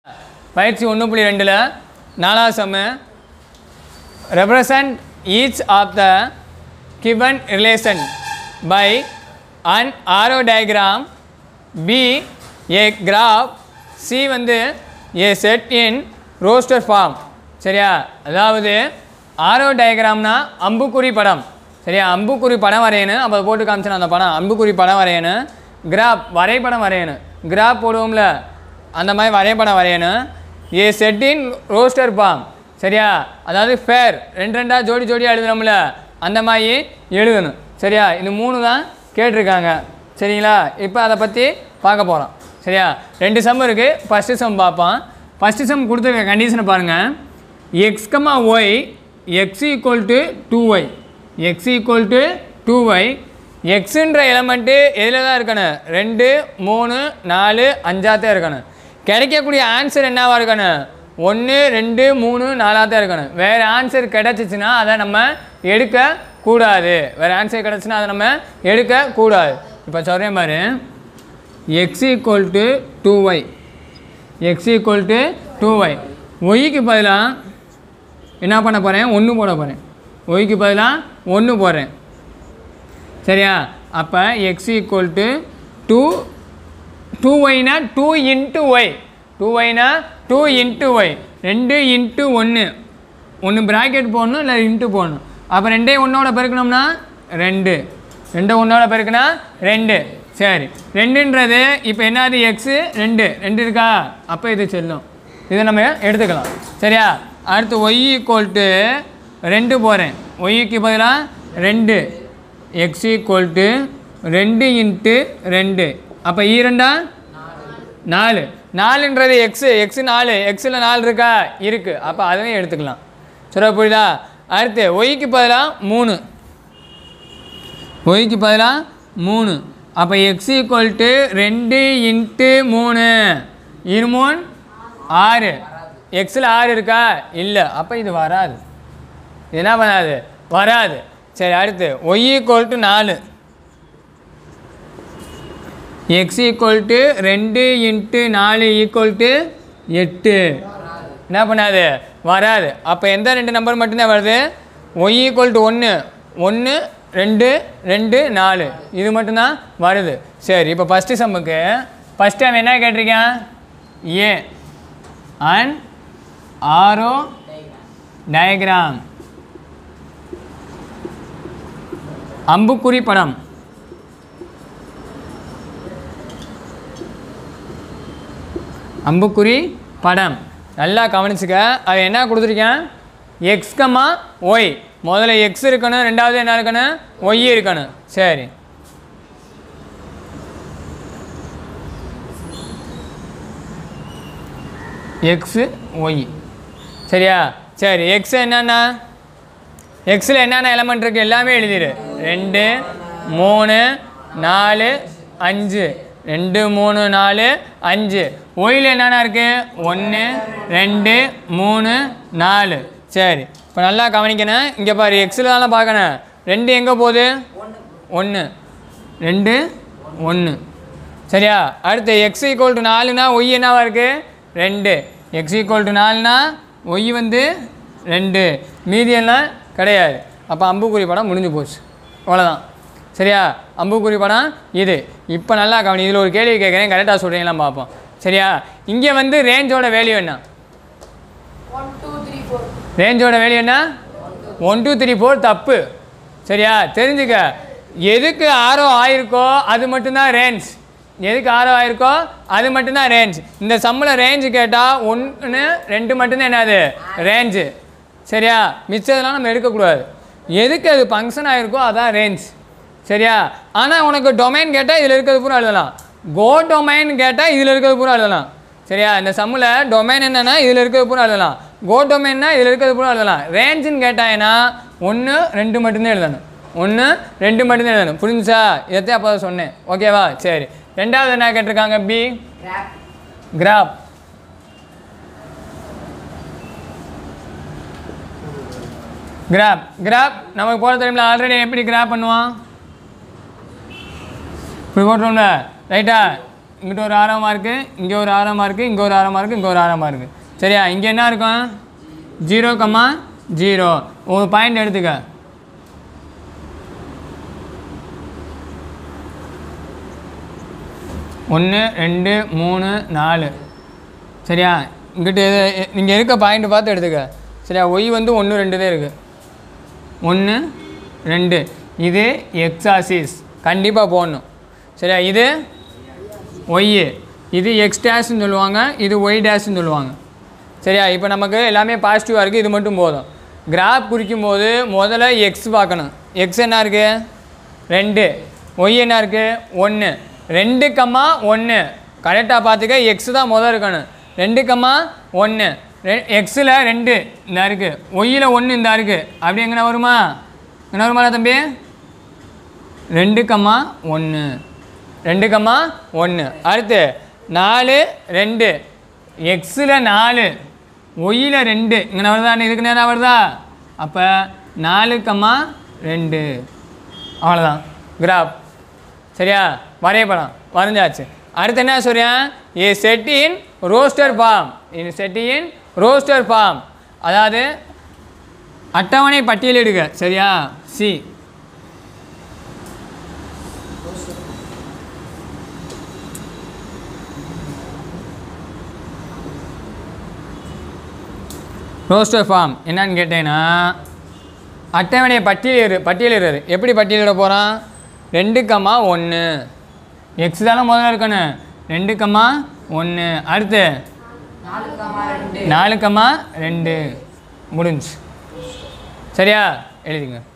பயிற்சி ஒன்று புள்ளி ரெண்டில் நாலாவது சம்மு represent each of the given relation by an arrow diagram b a graph c வந்து a set in roster form சரியா அதாவது ஆரோ டயக்ராம்னா அம்புக்குறி படம் சரியா அம்புக்குறி படம் வரையணும் அப்போ போட்டு காமிச்சேன் அந்த படம் அம்புக்குறி படம் வரையணும் கிராப் வரைபடம் வரையணும் கிராப் போடுவோம்ல அந்த மாதிரி வரைபடம் வரையணும் ஏ செட்டின் ரோஸ்டர் ஃபார்ம் சரியா அதாவது ஃபேர் ரெண்டு ரெண்டாக ஜோடி ஜோடியாக எழுதுனோம்ல அந்த மாதிரி எழுதணும் சரியா இந்த மூணு தான் கேட்டிருக்காங்க சரிங்களா இப்போ அதை பற்றி பார்க்க போகிறோம் சரியா ரெண்டு சம் இருக்குது ஃபஸ்ட்டு சம் பார்ப்போம் ஃபஸ்ட்டு சம் கொடுத்துருக்க கண்டிஷனை பாருங்கள் X comma Y X equal to two Y X equal to two Y எக்ஸுன்ற எலமெண்ட்டு எதில் தான் இருக்கணும் ரெண்டு மூணு நாலு அஞ்சாத்தான் இருக்கணும் கிடைக்கக்கூடிய ஆன்சர் என்னவா இருக்கணும் ஒன்று ரெண்டு மூணு நாலாக தான் இருக்கணும் வேறு ஆன்சர் கிடச்சிச்சின்னா அதை நம்ம எடுக்கக்கூடாது வேறு ஆன்சர் கிடச்சுன்னா அதை நம்ம எடுக்கக்கூடாது இப்போ சொல்கிறேன் பாரு X equal to two Y X equal to two Y ஒய்க்கு பதிலாக என்ன பண்ண போகிறேன் ஒன்று போட போகிறேன் ஒய்க்கு பதிலாக ஒன்று போடுறேன் சரியா அப்போ X equal to two two ஒய்னா டூ இன்ட்டு ஒய் டூ ஒய்னா டூ இன்ட்டு ஒய் ரெண்டு இன்ட்டு ஒன்று ஒன்று ப்ராக்கெட் போடணும் இல்லை இன்ட்டு போடணும் அப்போ ரெண்டே ஒன்றோட பெருக்கணும்னா ரெண்டு ரெண்டு ஒன்றோட பெருக்குனா ரெண்டு சரி ரெண்டுன்றது இப்போ என்னது எக்ஸு ரெண்டு ரெண்டு இருக்கா அப்போ இது செல்லும் இதை நம்ம எடுத்துக்கலாம் சரியா அடுத்து ஒய் ஈக்குவல் டு ரெண்டு போகிறேன் ஒய்க்கு பதிலாக ரெண்டு எக்ஸ் ஈக்குவல் டு ரெண்டு இன்ட்டு ரெண்டு அப்போ ஈரெண்டா நாலு நாலுன்றது எக்ஸு எக்ஸு நாலு எக்ஸில் நாலு இருக்கா இருக்குது அப்போ அதையும் எடுத்துக்கலாம் சரி புரியுதா அடுத்து ஒய்க்கு பதிலாக மூணு ஒய்க்கு பதிலாக மூணு அப்போ எக்ஸ் ஈக்குவல் டு ரெண்டு இன்ட்டு மூணு இருமூணு ஆறு எக்ஸில் ஆறு இருக்கா இல்லை அப்போ இது வராது இது என்ன பண்ணாது வராது சரி அடுத்து ஒய் ஈக்குவல் டு நாலு எக்ஸ் ஈக்குவல் டு ரெண்டு இன்ட்டு நாலு ஈக்குவல் டு எட்டு என்ன பண்ணாது வராது அப்போ எந்த ரெண்டு நம்பர் மட்டும்தான் வருது ஒய் ஈக்குவல் டு ஒன்று ஒன்று ரெண்டு ரெண்டு நாலு இது மட்டும்தான் வருது சரி இப்போ ஃபஸ்ட்டு சம்முக்கு ஃபஸ்ட் டைம் என்ன கேட்டிருக்கேன் ஏ அண்ட் ஆரோ டயக்ராம் அம்புக்குறி படம் அம்புக்குறி படம் நல்லா கவனிச்சுக்க அது என்ன கொடுத்துருக்கேன் எக்ஸ் கமா ஒய் முதல்ல எக்ஸ் இருக்கணும் ரெண்டாவது என்ன இருக்கணும் ஒய் இருக்கணும் சரி எக்ஸு ஒய் சரியா சரி எக்ஸ் என்னென்னா எக்ஸில் என்னென்ன எலமெண்ட் இருக்குது எல்லாமே எழுதிடு ரெண்டு மூணு நாலு அஞ்சு ரெண்டு மூணு நாலு அஞ்சு ஒயில் என்னென்ன இருக்குது ஒன்று ரெண்டு மூணு நாலு சரி இப்போ நல்லா கவனிக்கணும் இங்கே பாரு எக்ஸில் தானே பார்க்கணும் ரெண்டு எங்கே போகுது ஒன்று ரெண்டு ஒன்று சரியா அடுத்து எக்ஸ் ஈக்குவல் டு நாலுனா ஒய் என்னவா இருக்குது ரெண்டு எக்ஸ் ஈக்குவல் டு நாலுனா ஒய் வந்து ரெண்டு மீதி எல்லாம் கிடையாது அப்போ அம்புக்குறி படம் முடிஞ்சு போச்சு அவ்வளோதான் சரியா அம்புக்குறி படம் இது இப்போ நல்லா கவனி இதில் ஒரு கேள்வி கேட்குறேன் கரெக்டாக சொல்கிறீங்களா பார்ப்போம் சரியா இங்கே வந்து ரேஞ்சோட வேல்யூ என்ன ஒன் டூ த்ரீ ஃபோர் ரேஞ்சோட வேல்யூ என்ன ஒன் டூ த்ரீ ஃபோர் தப்பு சரியா தெரிஞ்சுக்க எதுக்கு ஆரோ ஆயிருக்கோ அது மட்டும்தான் ரேஞ்ச் எதுக்கு ஆரோ ஆயிருக்கோ அது மட்டும்தான் ரேஞ்ச் இந்த சம்மில் ரேஞ்சு கேட்டால் ஒன்று ரெண்டு மட்டும்தான் என்னது ரேஞ்சு சரியா மிச்சதெல்லாம் நம்ம எடுக்கக்கூடாது எதுக்கு அது ஃபங்க்ஷன் ஆயிருக்கோ அதான் ரேஞ்ச் சரியா ஆனால் உனக்கு டொமைன் கேட்டால் இதில் இருக்கிறது பூரா எழுதலாம் கோ டொமைன் கேட்டால் இதில் இருக்கிறது பூரா எழுதலாம் சரியா இந்த சம்மில் டொமைன் என்னன்னா இதில் இருக்கிறது பூரா எழுதலாம் கோ டொமைன்னா இதில் இருக்கிறது பூரா எழுதலாம் ரேஞ்சுன்னு கேட்டாங்கன்னா ஒன்று ரெண்டு மட்டும்தான் எழுதணும் ஒன்று ரெண்டு மட்டும்தான் எழுதணும் புரிஞ்சுச்சா இதைத்தான் அப்போ சொன்னேன் ஓகேவா சரி ரெண்டாவது என்ன கேட்டிருக்காங்க b graph graph graph graph நமக்கு போகிற டைமில் ஆல்ரெடி எப்படி கிராப் பண்ணுவான் இப்படி போட்டுருவோம்ல ரைட்டா இங்கிட்ட ஒரு ஆறாம் மார்க்கு இங்கே ஒரு ஆறாம் மார்க்கு இங்கே ஒரு ஆறாம் மார்க்கு இங்கே ஒரு ஆறாம் மார்க்கு சரியா இங்கே என்ன இருக்கும் ஜீரோ கம்மா ஜீரோ ஒரு பாயிண்ட் எடுத்துக்க ஒன்று ரெண்டு மூணு நாலு சரியா இங்கிட்ட இங்கே இருக்க பாயிண்ட் பார்த்து எடுத்துக்க சரியா ஒய் வந்து ஒன்று ரெண்டு தான் இருக்குது ஒன்று ரெண்டு இது எக்ஸாசிஸ் கண்டிப்பாக போடணும் சரியா இது ஒய்யு இது எக்ஸ் டேஷ்னு சொல்லுவாங்க இது ஒய் டேஷ்னு சொல்லுவாங்க சரியா இப்போ நமக்கு எல்லாமே பாசிட்டிவாக இருக்குது இது மட்டும் போதும் கிராஃப் குறிக்கும் போது முதல்ல எக்ஸ் பார்க்கணும் எக்ஸ் என்ன இருக்குது ரெண்டு ஒய் என்ன இருக்குது ஒன்று ரெண்டு கம்மா ஒன்று கரெக்டாக பார்த்துக்க எக்ஸ் தான் முதல் இருக்கணும் ரெண்டு கம்மா ஒன்று ரெ எக்ஸில் ரெண்டு இந்த இருக்குது ஒய்யில் ஒன்று இந்த இருக்குது அப்படி எங்கே வருமா என்ன வருமாடா தம்பி ரெண்டு கம்மா ஒன்று ரெண்டு கம்மா ஒன்று அடுத்து நாலு ரெண்டு எக்ஸில் நாலு ஒய்யில் ரெண்டு இங்கே வருதா இதுக்கு நேரம் வருதா அப்போ நாலு கம்மா ரெண்டு அவ்வளோதான் கிராஃப் சரியா வரையப்படம் வரைஞ்சாச்சு அடுத்து என்ன சொல்கிறேன் a set in roster form in set in roster form அதாவது அட்டவணை பட்டியலிடுக சரியா சி ரோஸ்டர் ஃபார்ம் என்னன்னு கேட்டேன்னா அட்டவணையை பட்டியலிடு பட்டியலிடுறது எப்படி பட்டியலிட போகிறான் ரெண்டு கம்மா ஒன்று எக்ஸ் தானே முதல்ல இருக்கணும் ரெண்டு கம்மா ஒன்று அடுத்து நாலு கம்மா ரெண்டு முடிஞ்சு சரியா எழுதிங்க